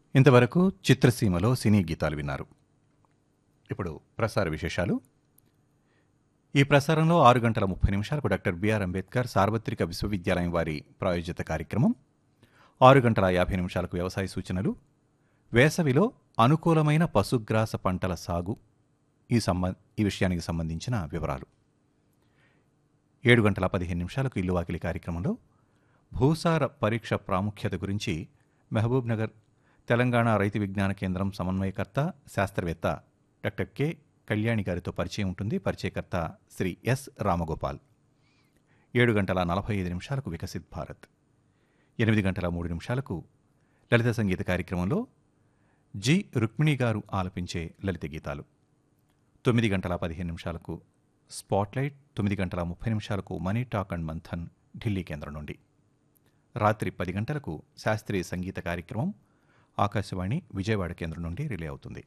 ఇంతవరకు చిత్రసీమలో సినీ గీతాలు విన్నారు ఇప్పుడు ప్రసార విశేషాలు ఈ ప్రసారంలో ఆరు గంటల ముప్పై నిమిషాలకు డాక్టర్ బిఆర్ అంబేద్కర్ సార్వత్రిక విశ్వవిద్యాలయం వారి ప్రాయోజిత కార్యక్రమం ఆరు గంటల యాభై నిమిషాలకు వ్యవసాయ సూచనలు వేసవిలో అనుకూలమైన పశుగ్రాస పంటల సాగు ఈ సంబ ఈ విషయానికి సంబంధించిన వివరాలు ఏడు గంటల పదిహేను నిమిషాలకు ఇల్లు వాకిలి కార్యక్రమంలో భూసార పరీక్ష ప్రాముఖ్యత గురించి మహబూబ్ నగర్ తెలంగాణ రైతు విజ్ఞాన కేంద్రం సమన్వయకర్త శాస్త్రవేత్త డాక్టర్ కె కళ్యాణి గారితో పరిచయం ఉంటుంది పరిచయకర్త శ్రీ ఎస్ రామగోపాల్ ఏడు గంటల నలభై ఐదు నిమిషాలకు వికసిత్ భారత్ ఎనిమిది గంటల మూడు నిమిషాలకు లలిత సంగీత కార్యక్రమంలో జి రుక్మిణి గారు ఆలపించే లలిత గీతాలు తొమ్మిది గంటల పదిహేను నిమిషాలకు స్పాట్లైట్ తొమ్మిది గంటల ముప్పై నిమిషాలకు money talk and Manthan Delhi కేంద్రం నుండి రాత్రి పది గంటలకు శాస్త్రీయ సంగీత కార్యక్రమం ఆకాశవాణి విజయవాడ కేంద్రం నుండి రిలే అవుతుంది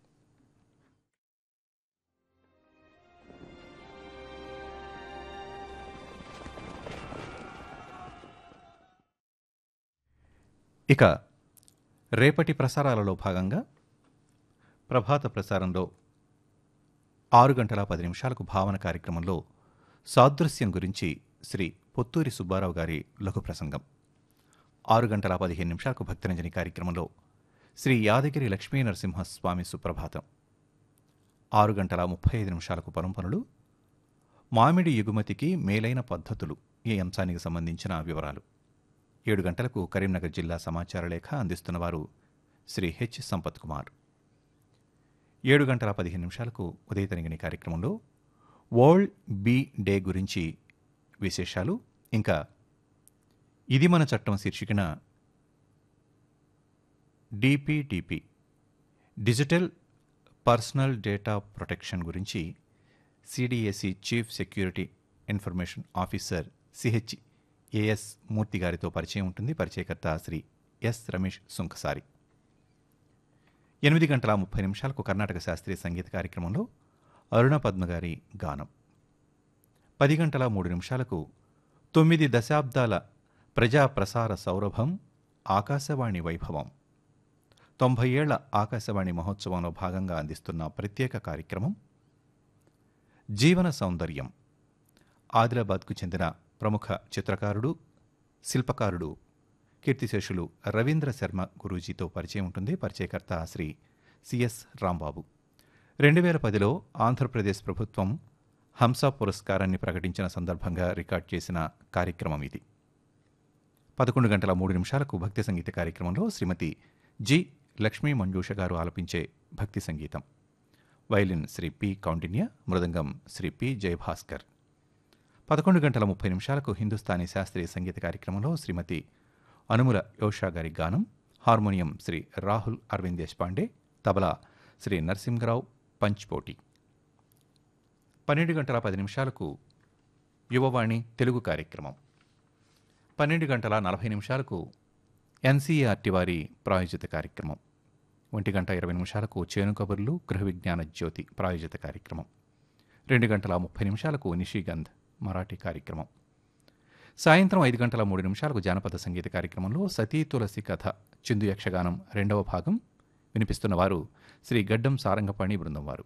ఇక రేపటి ప్రసారాలలో భాగంగా ప్రభాత ప్రసారంలో ఆరు గంటల పది నిమిషాలకు భావన కార్యక్రమంలో సాదృశ్యం గురించి శ్రీ పొత్తూరి సుబ్బారావు గారి లఘు ప్రసంగం ఆరు గంటల పదిహేను నిమిషాలకు భక్తిరంజని కార్యక్రమంలో శ్రీ యాదగిరి లక్ష్మీ నరసింహస్వామి సుప్రభాతం ఆరు గంటల ముప్పై ఐదు నిమిషాలకు పరంపనులు మామిడి ఎగుమతికి మేలైన పద్ధతులు ఈ అంశానికి సంబంధించిన వివరాలు ఏడు గంటలకు కరీంనగర్ జిల్లా సమాచార లేఖ అందిస్తున్నవారు శ్రీ హెచ్ సంపత్ కుమార్ ఏడు గంటల పదిహేను నిమిషాలకు ఉదయతనిగిని కార్యక్రమంలో వరల్డ్ బీ డే గురించి విశేషాలు ఇంకా ఇది మన చట్టం శీర్షికన DPDP digital personal data protection గురించి CDAC chief security information officer CH A మూర్తి గారితో పరిచయం ఉంటుంది పరిచయకర్త శ్రీ ఎస్ రమేష్ సుంకసారి ఎనిమిది గంటల ముప్పై నిమిషాలకు కర్ణాటక శాస్త్రీయ సంగీత కార్యక్రమంలో అరుణ పద్మ గారి గానం పది గంటల మూడు నిమిషాలకు తొమ్మిది దశాబ్దాల ప్రజా ప్రసార సౌరభం ఆకాశవాణి వైభవం తొంభై ఏళ్ల ఆకాశవాణి మహోత్సవంలో భాగంగా అందిస్తున్న ప్రత్యేక కార్యక్రమం జీవన సౌందర్యం ఆదిలాబాద్కు చెందిన ప్రముఖ చిత్రకారుడు శిల్పకారుడు కీర్తిశేషులు రవీంద్ర శర్మ గురూజీతో పరిచయం ఉంటుంది పరిచయకర్త శ్రీ సిఎస్ రాంబాబు రెండు వేల పదిలో ఆంధ్రప్రదేశ్ ప్రభుత్వం హంస పురస్కారాన్ని ప్రకటించిన సందర్భంగా రికార్డ్ చేసిన కార్యక్రమం ఇది పదకొండు గంటల మూడు నిమిషాలకు భక్తి సంగీత కార్యక్రమంలో శ్రీమతి జి లక్ష్మీ మంజూష గారు ఆలపించే భక్తి సంగీతం violin Shri P Koundinya mridangam Shri P Jayabhaskar పదకొండు గంటల ముప్పై నిమిషాలకు హిందుస్థానీ శాస్త్రీయ సంగీత కార్యక్రమంలో శ్రీమతి అనుముల యోషా గారి గానం హార్మోనియం శ్రీ రాహుల్ అరవింద్ దేశపాండే తబలా శ్రీ నరసింహరావు పంచ్పోటి పన్నెండు గంటల పది నిమిషాలకు యువవాణి తెలుగు కార్యక్రమం పన్నెండు గంటల నలభై నిమిషాలకు ఎన్సీఆర్టీ వారి ప్రాయోజిత కార్యక్రమం ఒంటి గంట ఇరవై నిమిషాలకు చేను కబుర్లు గృహ విజ్ఞాన జ్యోతి ప్రాయోజిత కార్యక్రమం రెండు గంటల ముప్పై నిమిషాలకు నిషిగంధ్ మరాఠీ కార్యక్రమం సాయంత్రం ఐదు గంటల మూడు నిమిషాలకు జానపద సంగీత కార్యక్రమంలో సతీ తులసి కథ చిందు యక్షగానం రెండవ భాగం వినిపిస్తున్న వారు శ్రీ గడ్డం సారంగపాణి బృందం వారు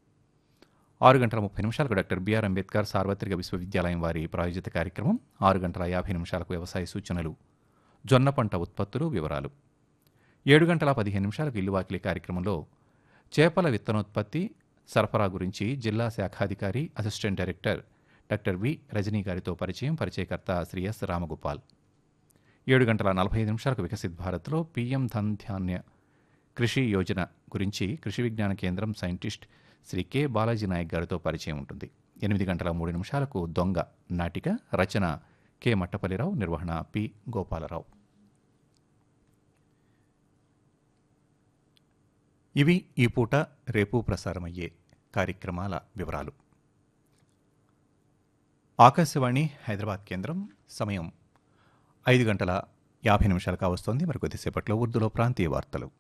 ఆరు గంటల ముప్పై నిమిషాలకు డాక్టర్ బిఆర్ అంబేద్కర్ సార్వత్రిక విశ్వవిద్యాలయం వారి ప్రాయోజిత కార్యక్రమం ఆరు గంటల యాభై నిమిషాలకు వ్యవసాయ సూచనలు జొన్న పంట ఉత్పత్తులు వివరాలు ఏడు గంటల పదిహేను నిమిషాలకు ఇల్లువాకిలి కార్యక్రమంలో చేపల విత్తనోత్పత్తి సరఫరా గురించి జిల్లా శాఖాధికారి assistant director doctor V Rajani గారితో పరిచయం పరిచయకర్త శ్రీ ఎస్ రామగోపాల్ ఏడు గంటల నలభై ఐదు నిమిషాలకు వికసిత్ భారత్లో పీఎం ధన్ ధాన్య కృషి యోజన గురించి కృషి విజ్ఞాన కేంద్రం సైంటిస్ట్ శ్రీ కె బాలాజీ నాయక్ గారితో పరిచయం ఉంటుంది ఎనిమిది గంటల మూడు నిమిషాలకు దొంగ నాటిక రచన కె మట్టపల్లిరావు నిర్వహణ పి గోపాలరావు ఇవి ఈ పూట రేపు ప్రసారమయ్యే కార్యక్రమాల వివరాలు ఆకాశవాణి హైదరాబాద్ కేంద్రం సమయం ఐదు గంటల యాభై నిమిషాలు కావస్తోంది మరి కొద్దిసేపట్లో ఉర్దూలో ప్రాంతీయ వార్తలు